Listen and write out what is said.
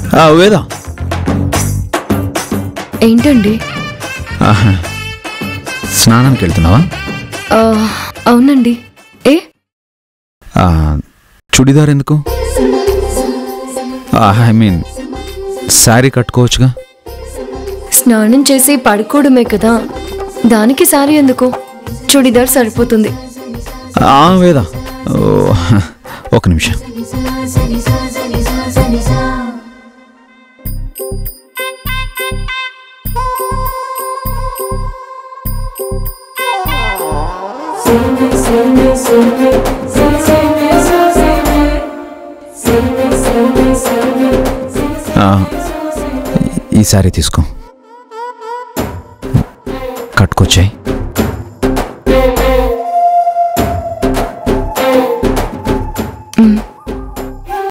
ఆ, వేదా ఏంటండి ఆహా. స్నానానికి వెళ్తున్నావా ఆ, అవునండి ఏ ఆ, చుడిదార్ ఎందుకు ఐ మీన్ శారీ కట్టుకోవచ్చుగా స్నానం చేసి పడుకోవడమే కదా దానికి సారీ ఎందుకు చుడిదార్ సరిపోతుంది ఆ, వేదా ఓ, ఒక నిమిషం ఆ, ఈ శారీ తీసుకో కట్టుకొచ్చాయి